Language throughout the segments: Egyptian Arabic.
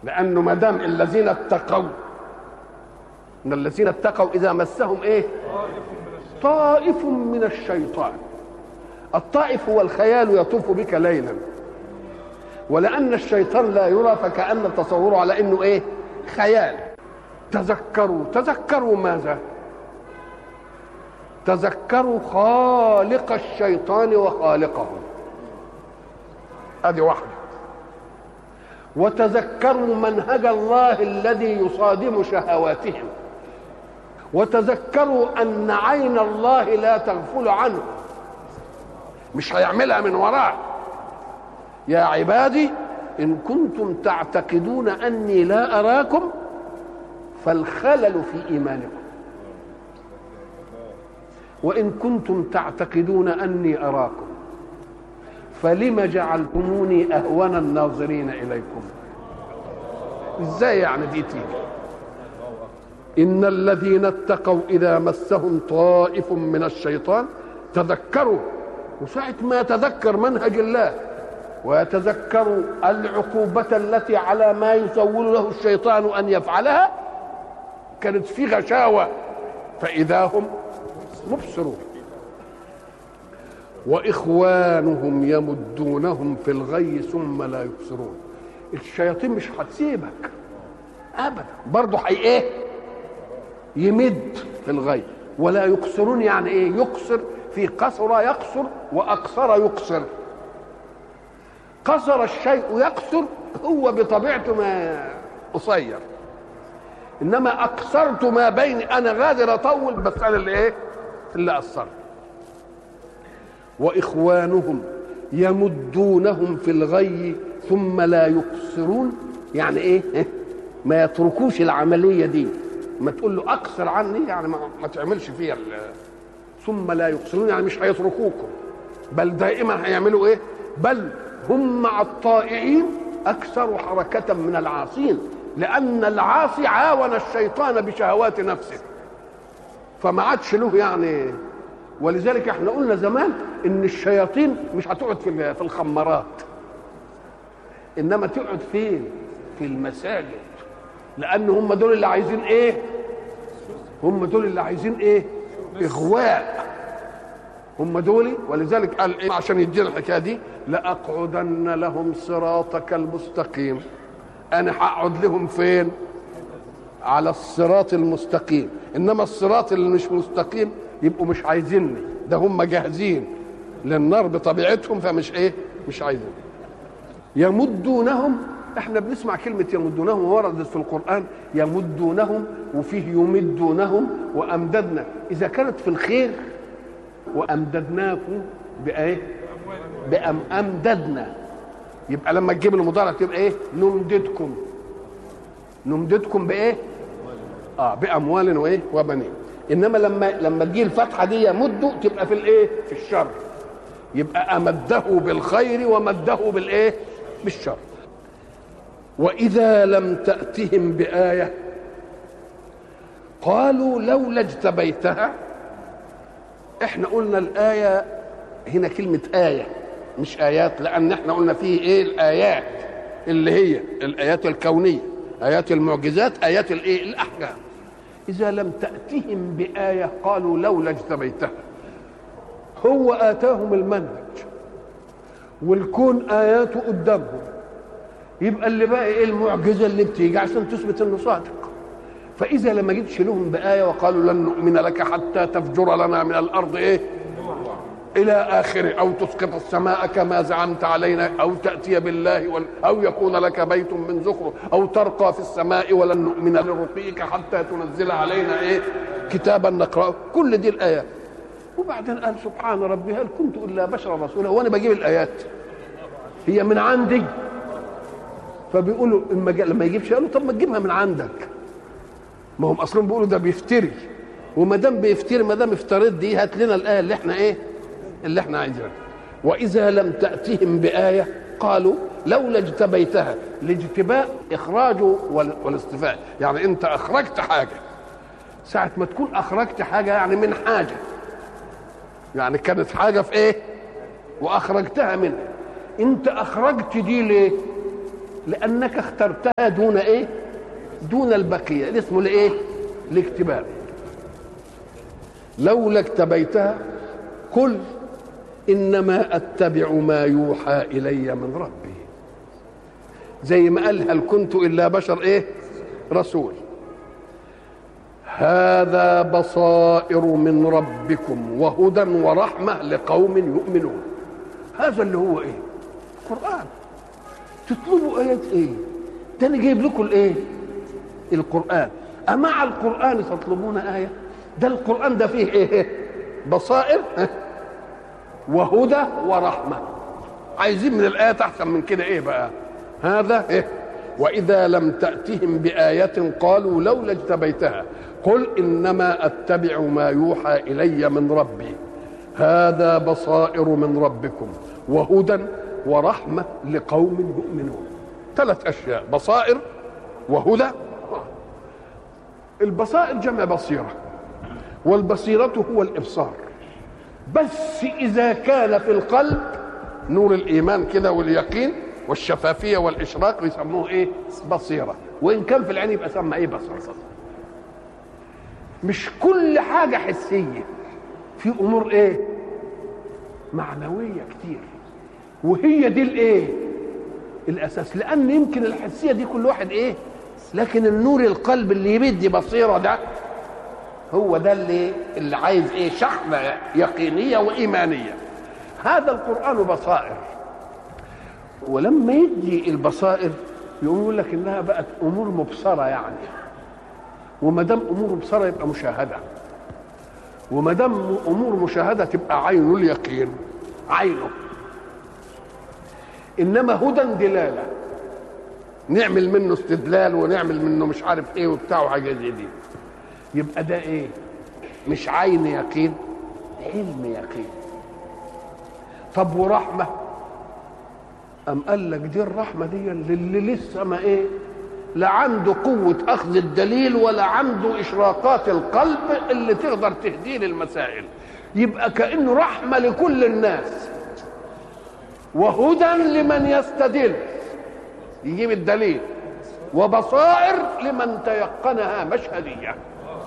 لانه ما دام الذين اتقوا ان الذين اتقوا اذا مسهم ايه طائف من الشيطان الطائف هو الخيال يطوف بك ليلا ولان الشيطان لا يرى فكان تصوره على انه ايه خيال تذكروا تذكروا ماذا تذكروا خالق الشيطان وخالقه هذه واحده وتذكروا منهج الله الذي يصادم شهواتهم وتذكروا ان عين الله لا تغفل عنه مش هيعملها من وراه يا عبادي ان كنتم تعتقدون اني لا اراكم فالخلل في ايمانكم وان كنتم تعتقدون اني اراكم فلم جعلتموني اهون الناظرين اليكم ازاي يعني دي تيجي ان الذين اتقوا اذا مسهم طائف من الشيطان تذكروا وساعة ما يتذكر منهج الله ويتذكر العقوبة التي على ما يسول له الشيطان أن يفعلها كانت في غشاوة فإذا هم مبصرون وإخوانهم يمدونهم في الغي ثم لا يبصرون الشياطين مش هتسيبك أبدا برضه حي إيه يمد في الغي ولا يقصرون يعني إيه يقصر في قصر يقصر واقصر يقصر قصر الشيء يقصر هو بطبيعته ما قصير انما اقصرت ما بين انا غادر اطول بس انا اللي ايه اللي قصرت واخوانهم يمدونهم في الغي ثم لا يقصرون يعني ايه ما يتركوش العمليه دي ما تقول له اقصر عني يعني ما, ما تعملش فيها ثم لا يقصرون يعني مش هيتركوكم بل دائما هيعملوا ايه بل هم مع الطائعين اكثر حركه من العاصين لان العاصي عاون الشيطان بشهوات نفسه فما عادش له يعني ولذلك احنا قلنا زمان ان الشياطين مش هتقعد في في الخمارات انما تقعد فين في المساجد لان هم دول اللي عايزين ايه هم دول اللي عايزين ايه اغواء هم دول ولذلك قال إيه عشان يدينا الحكايه دي لاقعدن لهم صراطك المستقيم انا هقعد لهم فين على الصراط المستقيم انما الصراط اللي مش مستقيم يبقوا مش عايزيني ده هم جاهزين للنار بطبيعتهم فمش ايه مش عايزين يمدونهم احنا بنسمع كلمة يمدونهم وردت في القرآن يمدونهم وفيه يمدونهم وأمددنا إذا كانت في الخير وأمددناكم بإيه؟ بأم أمددنا يبقى لما تجيب المضارع تبقى إيه؟ نمددكم نمددكم بإيه؟ آه بأموال وإيه؟ وبنين إنما لما لما تجي الفتحة دي يمد تبقى في الإيه؟ في الشر يبقى أمده بالخير ومده بالإيه؟ بالشر واذا لم تاتهم بايه قالوا لولا اجتبيتها احنا قلنا الايه هنا كلمه ايه مش ايات لان احنا قلنا فيه ايه الايات اللي هي الايات الكونيه ايات المعجزات ايات الايه الاحكام اذا لم تاتهم بايه قالوا لولا اجتبيتها هو اتاهم المنهج والكون اياته قدامهم يبقى اللي بقى ايه المعجزه اللي بتيجي عشان تثبت انه صادق فاذا لما جيتش لهم بايه وقالوا لن نؤمن لك حتى تفجر لنا من الارض ايه الى اخره او تسقط السماء كما زعمت علينا او تاتي بالله وال... او يكون لك بيت من زخرف او ترقى في السماء ولن نؤمن لرقيك حتى تنزل علينا ايه كتابا نقراه كل دي الايات وبعدين قال سبحان ربي هل كنت الا بشرا رسولا وانا بجيب الايات هي من عندي فبيقولوا لما لما يجيبش قالوا طب ما تجيبها من عندك ما هم اصلا بيقولوا ده بيفتري وما دام بيفتري ما دام افتريت دي هات لنا الايه اللي احنا ايه اللي احنا عايزينها واذا لم تاتهم بايه قالوا لولا اجتبيتها الاجتباء اخراجه والاستفاء يعني انت اخرجت حاجه ساعه ما تكون اخرجت حاجه يعني من حاجه يعني كانت حاجه في ايه واخرجتها منها انت اخرجت دي ليه لانك اخترتها دون ايه دون البقيه اللي اسمه الايه الاكتباء لولا اكتبيتها قل انما اتبع ما يوحى الي من ربي زي ما قال هل كنت الا بشر ايه رسول هذا بصائر من ربكم وهدى ورحمه لقوم يؤمنون هذا اللي هو ايه القران تطلبوا ايات ايه ده انا جايب لكم الايه القران امع القران تطلبون ايه ده القران ده فيه ايه بصائر وهدى ورحمه عايزين من الايات احسن من كده ايه بقى هذا إيه؟ واذا لم تاتهم بايه قالوا لولا اجتبيتها قل انما اتبع ما يوحى الي من ربي هذا بصائر من ربكم وهدى ورحمه لقوم يؤمنون ثلاث اشياء بصائر وهدى البصائر جمع بصيره والبصيره هو الابصار بس اذا كان في القلب نور الايمان كده واليقين والشفافيه والاشراق يسموه ايه بصيره وان كان في العين يبقى سمى ايه بصر مش كل حاجه حسيه في امور ايه معنويه كتير وهي دي الايه الاساس لان يمكن الحسيه دي كل واحد ايه لكن النور القلب اللي يبدي بصيره ده هو ده اللي اللي عايز ايه شحنه يقينيه وايمانيه هذا القران بصائر ولما يجي البصائر يقوم يقول لك انها بقت امور مبصره يعني وما دام امور مبصره يبقى مشاهده وما دام امور مشاهده تبقى عين اليقين عينه انما هدى دلاله نعمل منه استدلال ونعمل منه مش عارف ايه وبتاع وحاجه زي دي يبقى ده ايه مش عين يقين علم يقين طب ورحمه أم قال لك دي الرحمة دي اللي لسه ما إيه لا عنده قوة أخذ الدليل ولا عنده إشراقات القلب اللي تقدر تهديه للمسائل يبقى كأنه رحمة لكل الناس وهدى لمن يستدل يجيب الدليل وبصائر لمن تيقنها مشهدية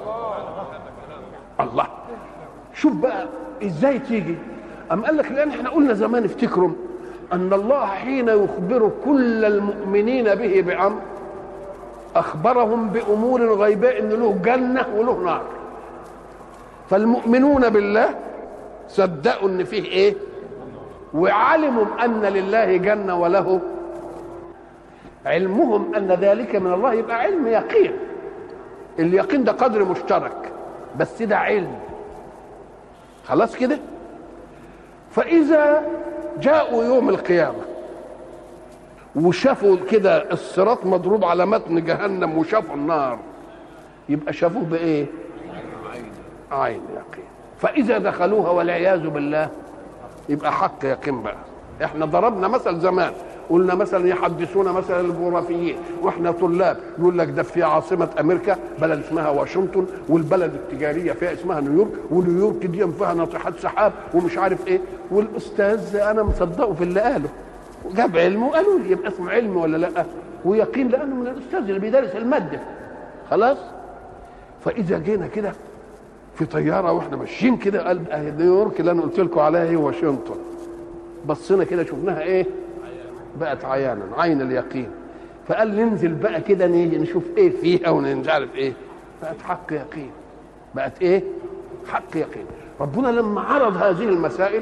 الله شوف بقى ازاي تيجي أم قال لك لأن احنا قلنا زمان افتكروا أن الله حين يخبر كل المؤمنين به بأمر أخبرهم بأمور غيباء إن له جنة وله نار فالمؤمنون بالله صدقوا إن فيه إيه وعلموا أن لله جنة وله علمهم أن ذلك من الله يبقى علم يقين اليقين ده قدر مشترك بس ده علم خلاص كده فإذا جاءوا يوم القيامة وشافوا كده الصراط مضروب على متن جهنم وشافوا النار يبقى شافوه بإيه؟ عين يقين فإذا دخلوها والعياذ بالله يبقى حق يقين بقى احنا ضربنا مثل زمان قلنا مثلا يحدثونا مثلا الجغرافيين واحنا طلاب يقول لك ده في عاصمه امريكا بلد اسمها واشنطن والبلد التجاريه فيها اسمها نيويورك ونيويورك دي فيها ناطحات سحاب ومش عارف ايه والاستاذ انا مصدقه في اللي قاله جاب علم وقالوا لي يبقى اسمه علم ولا لا ويقين لانه من الاستاذ اللي بيدرس الماده خلاص فاذا جينا كده في طياره واحنا ماشيين كده قال نيويورك اللي انا قلت لكم عليها هي واشنطن بصينا كده شفناها ايه بقت عيانا عين اليقين فقال ننزل بقى كده نشوف ايه فيها ومش عارف ايه بقت حق يقين بقت ايه حق يقين ربنا لما عرض هذه المسائل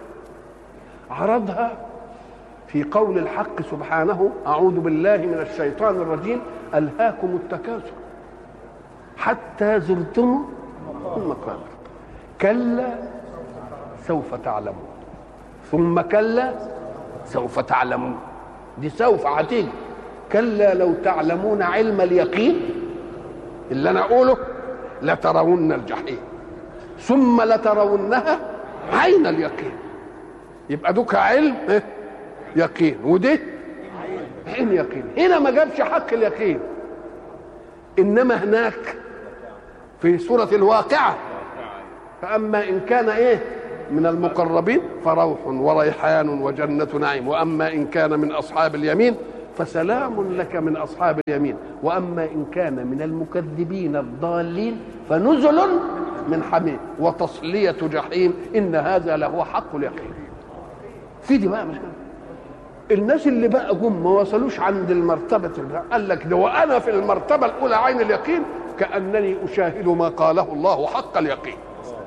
عرضها في قول الحق سبحانه اعوذ بالله من الشيطان الرجيم الهاكم التكاثر حتى زرتم المقابر كلا سوف تعلمون ثم كلا سوف تعلمون دي سوف هتيجي كلا لو تعلمون علم اليقين اللي انا اقوله لترون الجحيم ثم لترونها عين اليقين يبقى دوك علم إيه؟ يقين ودي عين يقين هنا ما جابش حق اليقين انما هناك في سوره الواقعه فاما ان كان ايه من المقربين فروح وريحان وجنة نعيم وأما إن كان من أصحاب اليمين فسلام لك من اصحاب اليمين واما ان كان من المكذبين الضالين فنزل من حميم وتصليه جحيم ان هذا لهو حق اليقين في دي بقى مش الناس اللي بقى جم ما وصلوش عند المرتبة قال لك ده وأنا في المرتبة الأولى عين اليقين كأنني أشاهد ما قاله الله حق اليقين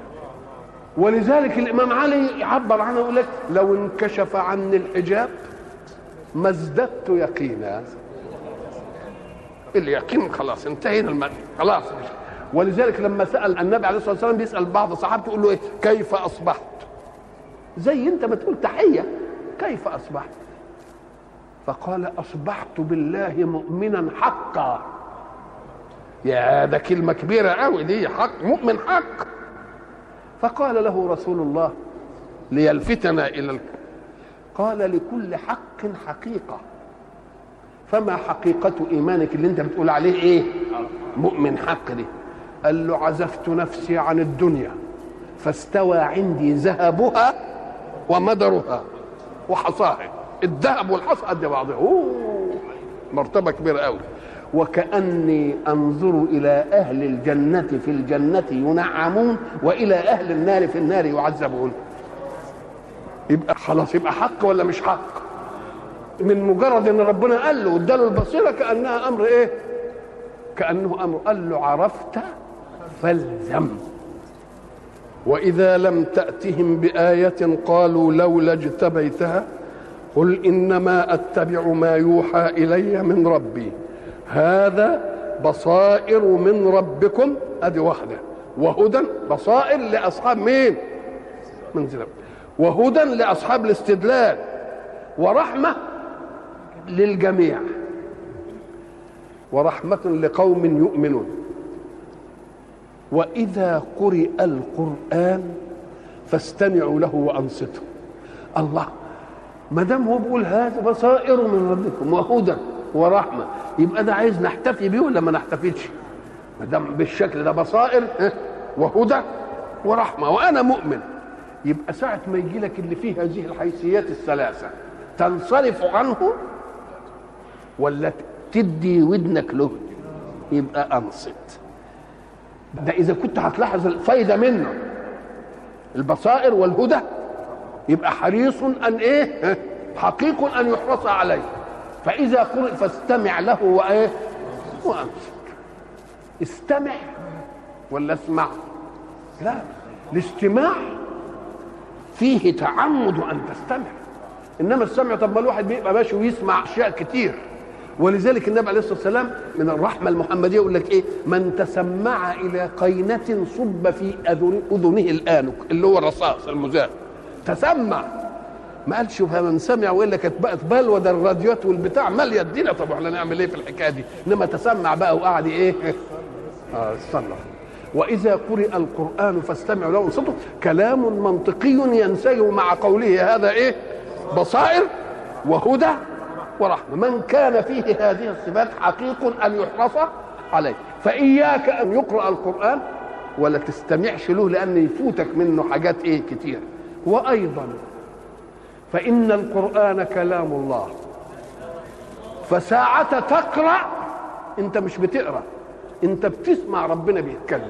ولذلك الإمام علي يعبر عنه يقول لك لو انكشف عني الحجاب ما ازددت يقينا اليقين خلاص انتهينا المد خلاص ولذلك لما سأل النبي عليه الصلاة والسلام بيسأل بعض صحابته يقول له إيه كيف أصبحت زي أنت ما تقول تحية كيف أصبحت فقال اصبحت بالله مؤمنا حقا يا ده كلمه كبيره قوي دي حق مؤمن حق فقال له رسول الله ليلفتنا الى ال... قال لكل حق حقيقه فما حقيقة إيمانك اللي أنت بتقول عليه إيه؟ مؤمن حق دي قال له عزفت نفسي عن الدنيا فاستوى عندي ذهبها ومدرها وحصاها الذهب والحصى قد بعضها أوه مرتبه كبيره قوي وكاني انظر الى اهل الجنه في الجنه ينعمون والى اهل النار في النار يعذبون يبقى خلاص يبقى حق ولا مش حق من مجرد ان ربنا قال له واداله البصيره كانها امر ايه كانه امر قال له عرفت فالزم واذا لم تاتهم بايه قالوا لولا اجتبيتها قل انما اتبع ما يوحى الي من ربي هذا بصائر من ربكم ادي واحده وهدى بصائر لاصحاب مين من زلم وهدى لاصحاب الاستدلال ورحمه للجميع ورحمه لقوم يؤمنون واذا قرئ القران فاستمعوا له وانصتوا الله ما دام هو بيقول هذا بصائر من ربكم وهدى ورحمه يبقى ده عايز نحتفي بيه ولا ما نحتفلش ما دام بالشكل ده بصائر وهدى ورحمه وانا مؤمن يبقى ساعه ما يجي لك اللي فيه هذه الحيثيات الثلاثه تنصرف عنه ولا تدي ودنك له يبقى انصت ده اذا كنت هتلاحظ الفايده منه البصائر والهدى يبقى حريص ان ايه حقيق ان يحرص عليه فاذا قرئ فاستمع له وايه وانصت استمع ولا اسمع لا الاستماع فيه تعمد ان تستمع انما السمع طب ما الواحد بيبقى ماشي ويسمع اشياء كتير ولذلك النبي عليه الصلاه والسلام من الرحمه المحمديه يقول لك ايه من تسمع الى قينه صب في اذنه الانك اللي هو الرصاص المزاح تسمع ما قالش فمن سمع والا كانت بقت بلوى ده الراديوات والبتاع ماليه الدنيا طب احنا نعمل ايه في الحكايه دي انما تسمع بقى وقعد ايه اه استنى واذا قرئ القران فاستمعوا له وانصتوا كلام منطقي ينسجم مع قوله هذا ايه بصائر وهدى ورحمه من كان فيه هذه الصفات حقيق ان يحرص عليه فاياك ان يقرا القران ولا تستمعش له لان يفوتك منه حاجات ايه كتير وايضا فان القران كلام الله فساعة تقرأ انت مش بتقرأ انت بتسمع ربنا بيتكلم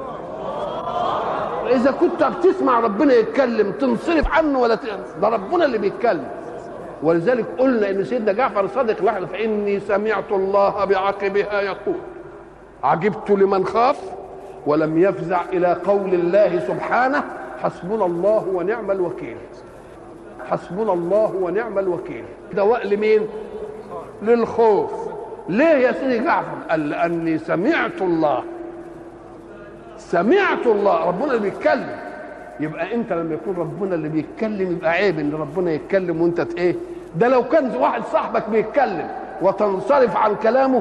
اذا كنت بتسمع ربنا يتكلم تنصرف عنه ولا ده ربنا اللي بيتكلم ولذلك قلنا ان سيدنا جعفر الصادق لحظه فاني سمعت الله بعقبها يقول عجبت لمن خاف ولم يفزع الى قول الله سبحانه حسبنا الله ونعم الوكيل حسبنا الله ونعم الوكيل دواء لمين للخوف ليه يا سيدي جعفر قال لاني سمعت الله سمعت الله ربنا اللي بيتكلم يبقى انت لما يكون ربنا اللي بيتكلم يبقى عيب ان ربنا يتكلم وانت ايه ده لو كان واحد صاحبك بيتكلم وتنصرف عن كلامه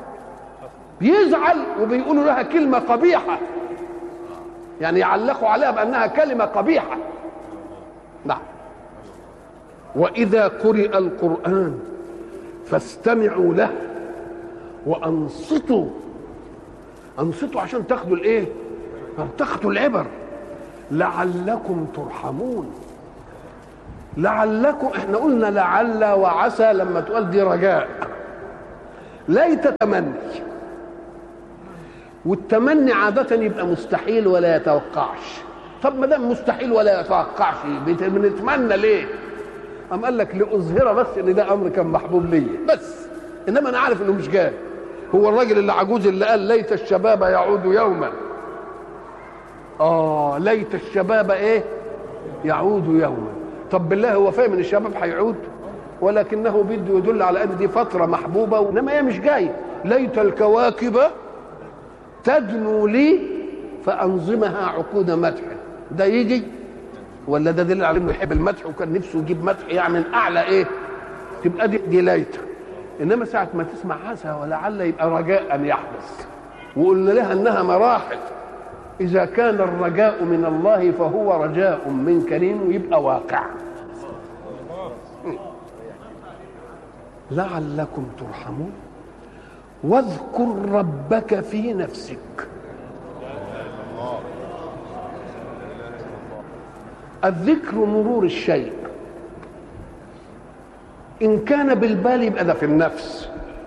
يزعل وبيقولوا لها كلمه قبيحه يعني يعلقوا عليها بانها كلمه قبيحه نعم واذا قرئ القران فاستمعوا له وانصتوا انصتوا عشان تاخدوا الايه تاخدوا العبر لعلكم ترحمون لعلكم احنا قلنا لعل وعسى لما تقول دي رجاء ليت تمني والتمني عادة يبقى مستحيل ولا يتوقعش طب ما دام مستحيل ولا يتوقعش بنتمنى ليه؟ قام قال لك لاظهر بس ان ده امر كان محبوب ليا بس انما انا عارف انه مش جاي هو الراجل اللي عجوز اللي قال ليت الشباب يعود يوما اه ليت الشباب ايه يعود يوما طب بالله هو فاهم ان الشباب هيعود ولكنه بده يدل على ان دي فتره محبوبه انما هي مش جايه ليت الكواكب تدنو لي فانظمها عقود مدح ده يجي ولا ده دليل على انه يحب المدح وكان نفسه يجيب مدح يعني من اعلى ايه تبقى دي, دي ليت انما ساعه ما تسمع عسى ولعل يبقى رجاء ان يحدث وقلنا لها انها مراحل اذا كان الرجاء من الله فهو رجاء من كريم ويبقى واقع لعلكم ترحمون واذكر ربك في نفسك الذكر مرور الشيء ان كان بالبال يبقى ده في النفس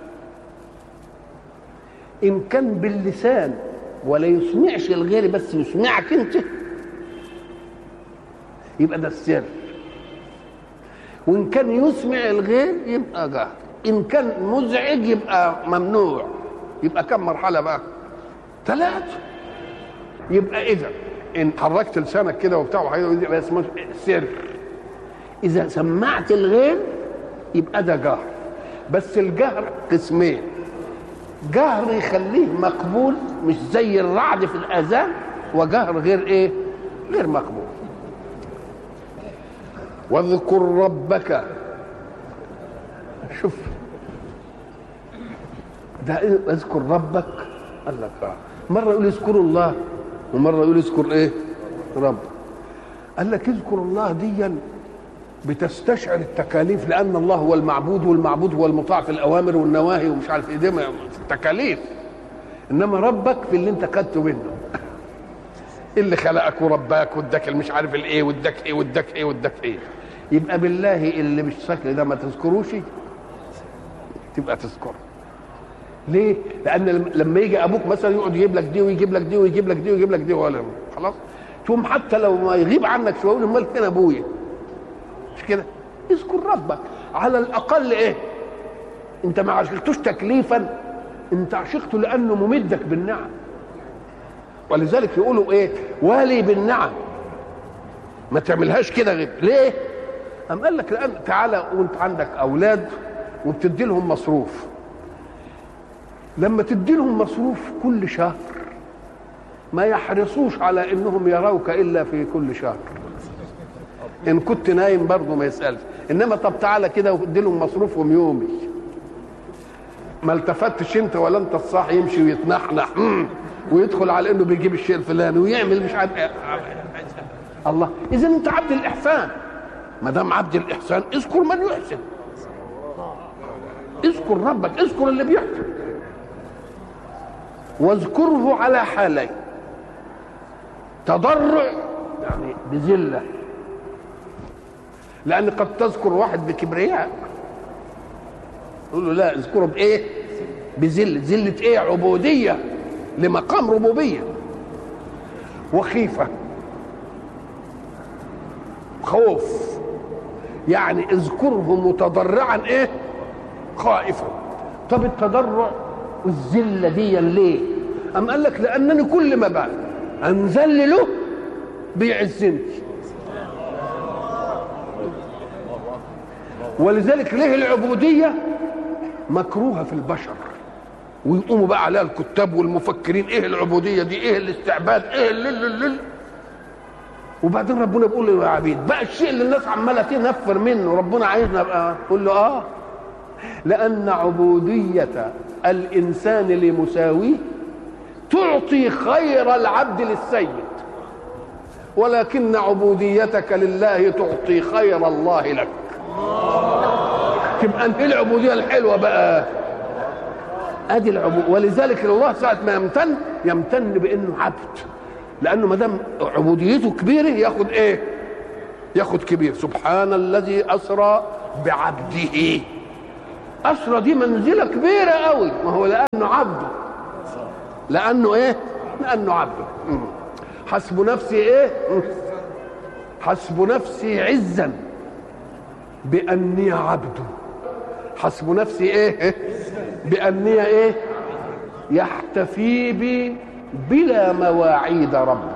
ان كان باللسان ولا يسمعش الغير بس يسمعك انت يبقى ده السر وان كان يسمع الغير يبقى جهر ان كان مزعج يبقى ممنوع يبقى كم مرحله بقى ثلاثه يبقى اذا ان حركت لسانك كده وبتاع يبقى اسمه سر اذا سمعت الغير يبقى ده جهر بس الجهر قسمين جهر يخليه مقبول مش زي الرعد في الاذان وجهر غير ايه غير مقبول واذكر ربك شوف ده إيه؟ اذكر ربك قال لك آه. مره يقول اذكروا الله ومره يقول اذكر ايه رب قال لك اذكر الله ديا بتستشعر التكاليف لان الله هو المعبود والمعبود هو المطاع في الاوامر والنواهي ومش عارف ايه دي تكاليف انما ربك في اللي انت خدته منه اللي خلقك ورباك واداك مش عارف الايه واداك ايه واداك ايه واداك ايه يبقى بالله اللي مش شكل ده ما تذكروش تبقى تذكره ليه؟ لأن لما يجي أبوك مثلا يقعد يجيب لك دي ويجيب لك دي ويجيب لك دي ويجيب لك دي ولا خلاص؟ تقوم حتى لو ما يغيب عنك شوية يقول أمال فين أبويا؟ مش كده؟ اذكر ربك على الأقل إيه؟ أنت ما عشقتوش تكليفا أنت عشقته لأنه ممدك بالنعم ولذلك يقولوا إيه؟ والي بالنعم ما تعملهاش كده غير ليه؟ أم قال لك لأن تعالى وأنت عندك أولاد وبتدي لهم مصروف لما تدي لهم مصروف كل شهر ما يحرصوش على انهم يروك الا في كل شهر ان كنت نايم برضه ما يسالش انما طب تعالى كده وادي لهم مصروفهم يومي ما التفتش انت ولا انت الصاحي يمشي ويتنحنح ويدخل على انه بيجيب الشيء الفلاني ويعمل مش عارف الله اذا انت عبد الاحسان ما دام عبد الاحسان اذكر من يحسن اذكر ربك اذكر اللي بيحسن واذكره على حالين تضرع يعني بذله لان قد تذكر واحد بكبرياء تقول له لا اذكره بايه بذله ذله ايه عبوديه لمقام ربوبيه وخيفه خوف يعني اذكره متضرعا ايه خائفا طب التضرع والذله دي ليه أم قال لك لأنني كل ما بقى أنزل له بيعزني ولذلك ليه العبودية مكروهة في البشر ويقوموا بقى عليها الكتاب والمفكرين ايه العبودية دي ايه الاستعباد ايه اللي اللي وبعدين ربنا بيقول له يا عبيد بقى الشيء اللي الناس عماله تنفر منه ربنا عايزنا ابقى قول له اه لأن عبودية الإنسان لمساويه تعطي خير العبد للسيد ولكن عبوديتك لله تعطي خير الله لك تبقى انت العبودية الحلوة بقى ادي العبودية ولذلك الله ساعة ما يمتن يمتن بانه عبد لانه ما دام عبوديته كبيره ياخد ايه ياخد كبير سبحان الذي اسرى بعبده اسرى دي منزله كبيره قوي ما هو لانه عبده لانه ايه لانه عبده مم. حسب نفسي ايه مم. حسب نفسي عزا باني عبده حسب نفسي ايه إيه؟ باني ايه يحتفي بي بلا مواعيد ربه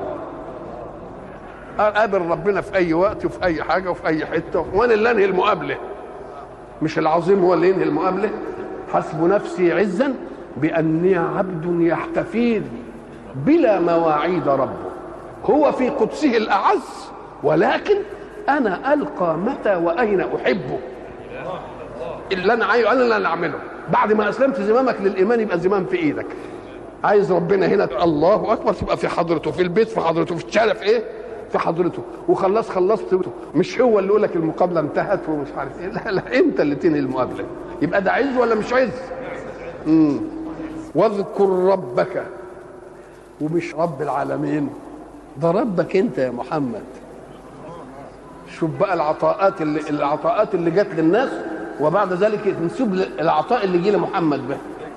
اقابل ربنا في اي وقت وفي اي حاجه وفي اي حته وانا اللي انهي المقابله مش العظيم هو اللي ينهي المقابله حسب نفسي عزا باني عبد يحتفي بلا مواعيد ربه هو في قدسه الاعز ولكن انا القى متى واين احبه اللي انا عايزه انا اللي انا اعمله بعد ما اسلمت زمامك للايمان يبقى زمام في ايدك عايز ربنا هنا الله اكبر تبقى في حضرته في البيت في حضرته في الشارع في ايه في حضرته وخلص خلصت مش هو اللي يقول لك المقابله انتهت ومش عارف ايه لا لا انت اللي تنهي المقابله يبقى ده عز ولا مش عز امم واذكر ربك ومش رب العالمين ده ربك انت يا محمد شوف بقى العطاءات اللي العطاءات اللي جت للناس وبعد ذلك نسيب العطاء اللي جه لمحمد به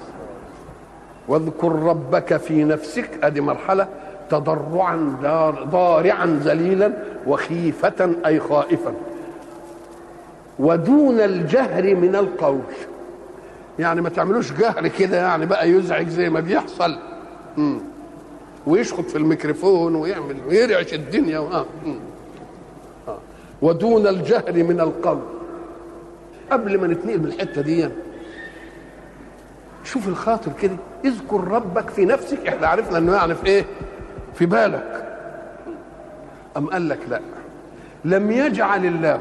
واذكر ربك في نفسك ادي مرحله تضرعا ضارعا ذليلا وخيفة أي خائفا ودون الجهر من القول يعني ما تعملوش جهر كده يعني بقى يزعج زي ما بيحصل مم. ويشخط في الميكروفون ويعمل ويرعش الدنيا آه. آه. ودون الجهر من القول قبل ما نتنقل من الحته دي شوف الخاطر كده اذكر ربك في نفسك احنا عرفنا انه يعني في ايه في بالك أم قال لك لا لم يجعل الله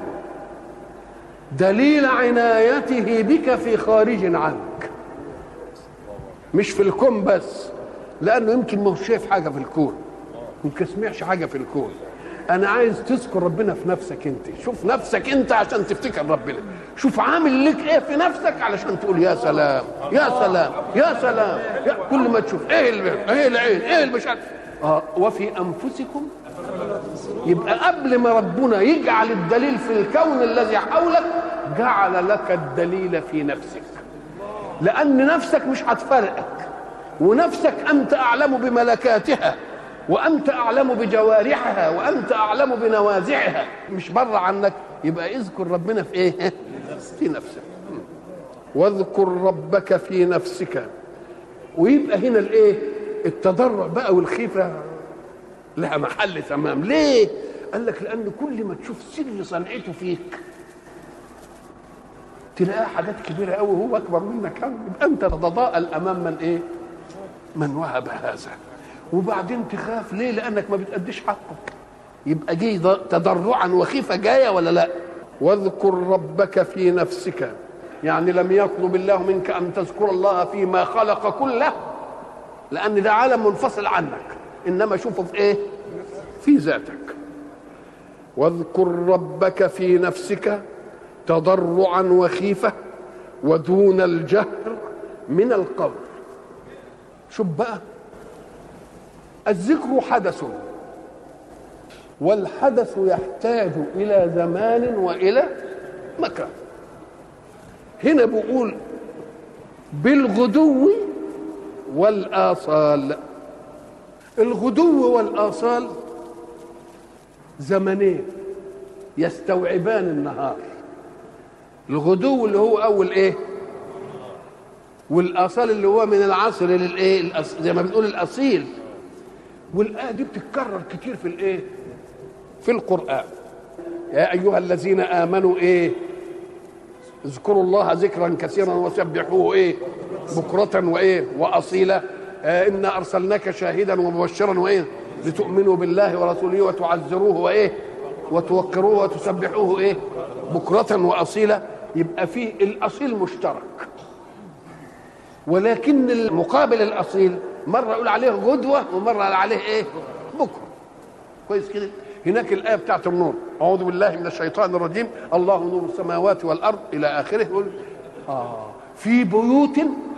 دليل عنايته بك في خارج عنك مش في الكون بس لانه يمكن ما هو شايف حاجه في الكون يمكن سمعش حاجه في الكون انا عايز تذكر ربنا في نفسك انت شوف نفسك انت عشان تفتكر ربنا شوف عامل لك ايه في نفسك علشان تقول يا سلام يا سلام يا سلام يا كل ما تشوف ايه اللي ايه العين ايه اللي مش عارف آه وفي انفسكم يبقى قبل ما ربنا يجعل الدليل في الكون الذي حولك جعل لك الدليل في نفسك لان نفسك مش هتفرقك ونفسك انت اعلم بملكاتها وانت اعلم بجوارحها وانت اعلم بنوازعها مش بره عنك يبقى اذكر ربنا في ايه في نفسك واذكر ربك في نفسك ويبقى هنا الايه التضرع بقى والخيفه لها محل تمام ليه قال لك لان كل ما تشوف سر صنعته فيك تلاقيها حاجات كبيره قوي وهو اكبر منك يبقى انت تتضاءل امام من ايه من وهب هذا وبعدين تخاف ليه لانك ما بتأديش حقك يبقى جه تضرعا وخيفه جايه ولا لا واذكر ربك في نفسك يعني لم يطلب الله منك ان تذكر الله فيما خلق كله لان ده عالم منفصل عنك انما شوفه في ايه في ذاتك واذكر ربك في نفسك تضرعا وخيفه ودون الجهر من القول شوف بقى الذكر حدث والحدث يحتاج الى زمان والى مكان هنا بقول بالغدو والآصال الغدو والآصال زمنين يستوعبان النهار الغدو اللي هو أول إيه والآصال اللي هو من العصر للإيه زي ما بنقول الأصيل والآية دي بتتكرر كتير في الإيه في القرآن يا أيها الذين آمنوا إيه اذكروا الله ذكرا كثيرا وسبحوه ايه بكرة وايه واصيلا آه انا ارسلناك شاهدا ومبشرا وايه لتؤمنوا بالله ورسوله وتعزروه وايه وتوقروه وتسبحوه ايه بكرة واصيلا يبقى فيه الاصيل مشترك ولكن المقابل الاصيل مره يقول عليه غدوه ومره يقول عليه ايه بكره كويس كده هناك الآية بتاعت النور أعوذ بالله من الشيطان الرجيم الله نور السماوات والأرض إلى آخره يقول آه في بيوت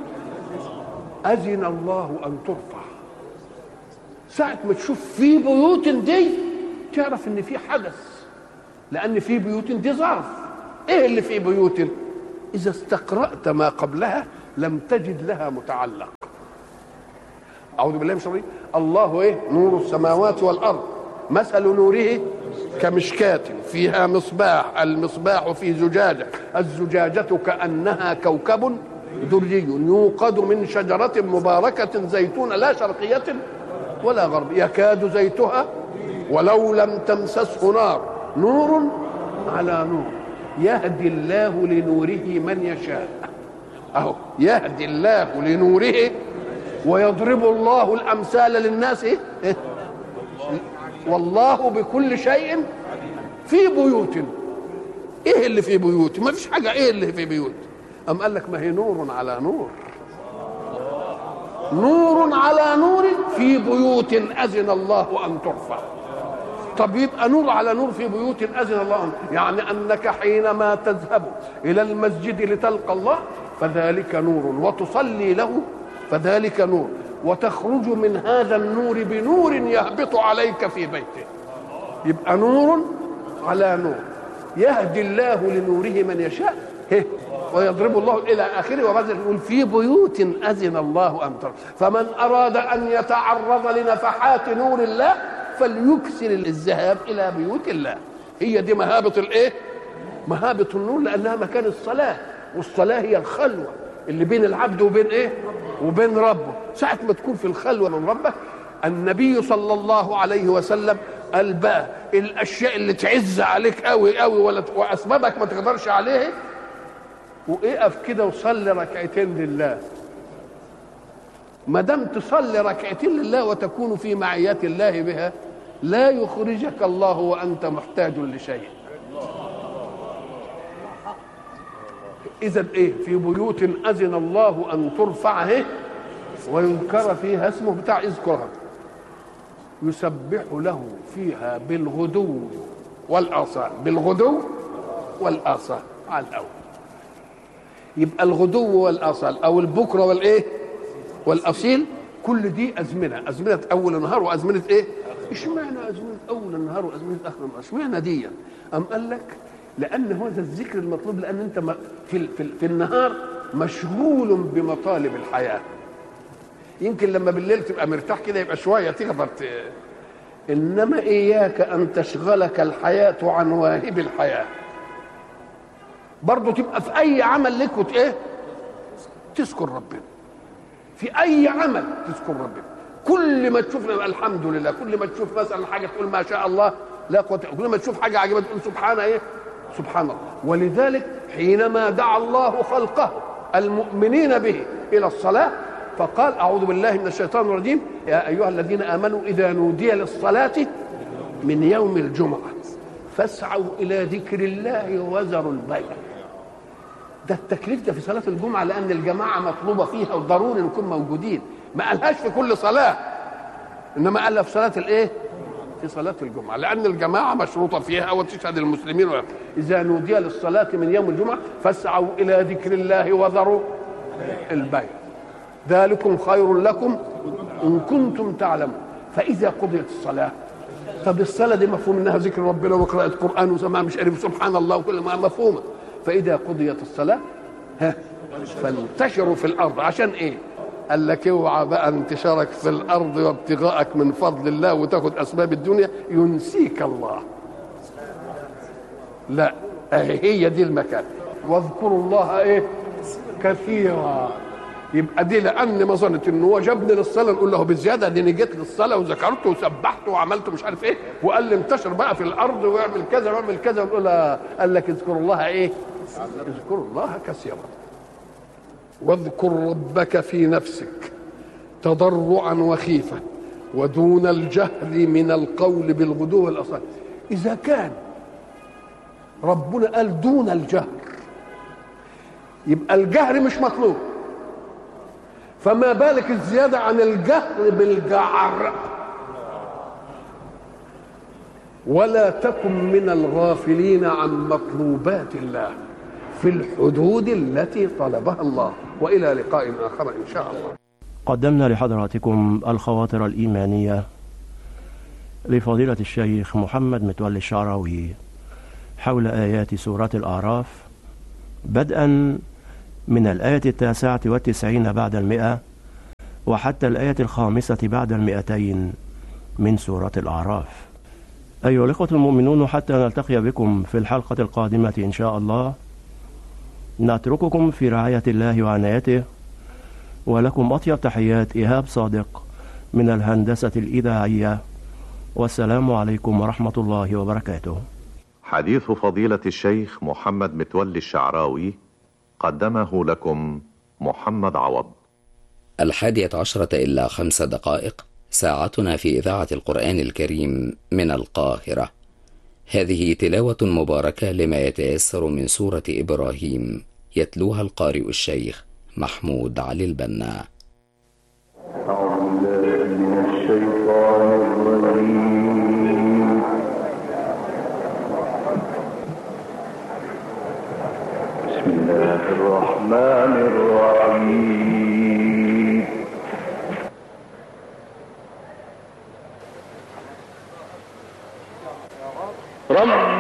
أذن الله أن ترفع ساعة ما تشوف في بيوت دي تعرف إن في حدث لان في بيوت دي ظرف ايه اللي في بيوت اذا استقرات ما قبلها لم تجد لها متعلق اعوذ بالله من الشيطان الله ايه نور السماوات والارض مثل نوره كمشكاة فيها مصباح المصباح في زجاجة الزجاجة كأنها كوكب دري يوقد من شجرة مباركة زيتون لا شرقية ولا غرب يكاد زيتها ولو لم تمسسه نار نور على نور يهدي الله لنوره من يشاء اهو يهدي الله لنوره ويضرب الله الامثال للناس إيه؟ والله بكل شيء في بيوت ايه اللي في بيوت ما فيش حاجه ايه اللي في بيوت ام قال لك ما هي نور على نور نور على نور في بيوت اذن الله ان ترفع طب يبقى نور على نور في بيوت اذن الله أن يعني انك حينما تذهب الى المسجد لتلقى الله فذلك نور وتصلي له فذلك نور وتخرج من هذا النور بنور يهبط عليك في بيته يبقى نور على نور يهدي الله لنوره من يشاء ويضرب الله الى اخره وبعد يقول في بيوت اذن الله ان ترى فمن اراد ان يتعرض لنفحات نور الله فليكسر الذهاب الى بيوت الله هي دي مهابه الايه مهابه النور لانها مكان الصلاه والصلاه هي الخلوه اللي بين العبد وبين ايه وبين ربه ساعة ما تكون في الخلوة من ربك النبي صلى الله عليه وسلم قال بقى الاشياء اللي تعز عليك قوي قوي ولا واسبابك ما تقدرش عليها واقف كده وصلي ركعتين لله ما دام تصلي ركعتين لله وتكون في معيات الله بها لا يخرجك الله وانت محتاج لشيء اذا ايه في بيوت اذن الله ان ترفع ايه وينكر فيها اسمه بتاع اذكرها يسبح له فيها بالغدو والاصال بالغدو والاصال على الاول يبقى الغدو والاصال او البكره والايه والاصيل كل دي ازمنه ازمنه اول النهار وازمنه ايه اشمعنى ازمنه اول النهار وازمنه اخر النهار اشمعنى دي ام قال لك لان هذا الذكر المطلوب لان انت في في, في النهار مشغول بمطالب الحياه يمكن لما بالليل تبقى مرتاح كده يبقى شويه تقدر ت... انما اياك ان تشغلك الحياه عن واهب الحياه برضه تبقى في اي عمل لك وت ايه تذكر ربنا في اي عمل تذكر ربنا كل ما تشوف الحمد لله كل ما تشوف مثلا حاجه تقول ما شاء الله لا قوه كل ما تشوف حاجه عجيبه تقول سبحان ايه سبحان الله ولذلك حينما دعا الله خلقه المؤمنين به الى الصلاه فقال اعوذ بالله من الشيطان الرجيم يا ايها الذين امنوا اذا نودي للصلاه من يوم الجمعه فاسعوا الى ذكر الله وذروا البيع ده التكليف ده في صلاه الجمعه لان الجماعه مطلوبه فيها وضروري نكون موجودين ما قالهاش في كل صلاه انما قالها في صلاه الايه في صلاة الجمعة لأن الجماعة مشروطة فيها وتشهد المسلمين إذا نودي للصلاة من يوم الجمعة فاسعوا إلى ذكر الله وذروا البيع ذلكم خير لكم إن كنتم تعلمون فإذا قضيت الصلاة طب الصلاة دي مفهوم إنها ذكر ربنا وقراءة قرآن وسماع مش عارف سبحان الله وكل ما مفهومة فإذا قضيت الصلاة ها فانتشروا في الأرض عشان إيه؟ قال لك اوعى بقى انتشارك في الارض وابتغاءك من فضل الله وتاخد اسباب الدنيا ينسيك الله لا هي دي المكان واذكروا الله ايه كثيرا يبقى دي لان ما ظنت ان هو جابني للصلاه نقول له بزياده دي جيت للصلاه وذكرته وسبحته وعملت مش عارف ايه وقال لي انتشر بقى في الارض واعمل كذا واعمل كذا ونقول قال لك اذكروا الله ايه؟ اذكروا الله كثيرا واذكر ربك في نفسك تضرعا وخيفة ودون الجهر من القول بالغدو والأصال إذا كان ربنا قال دون الجهر يبقى الجهر مش مطلوب فما بالك الزيادة عن الجهر بالجعر ولا تكن من الغافلين عن مطلوبات الله في الحدود التي طلبها الله والى لقاء اخر ان شاء الله. قدمنا لحضراتكم الخواطر الايمانيه لفضيله الشيخ محمد متولي الشعراوي حول آيات سورة الأعراف بدءا من الآية التاسعة والتسعين بعد المئة وحتى الآية الخامسة بعد المئتين من سورة الأعراف أيها الإخوة المؤمنون حتى نلتقي بكم في الحلقة القادمة إن شاء الله نترككم في رعاية الله وعنايته ولكم أطيب تحيات إيهاب صادق من الهندسة الإذاعية والسلام عليكم ورحمة الله وبركاته حديث فضيلة الشيخ محمد متولي الشعراوي قدمه لكم محمد عوض الحادية عشرة إلا خمس دقائق ساعتنا في إذاعة القرآن الكريم من القاهرة هذه تلاوة مباركة لما يتيسر من سورة إبراهيم يتلوها القارئ الشيخ محمود علي البنا أعوذ بالله من الشيطان الرجيم بسم الله الرحمن الرحيم رب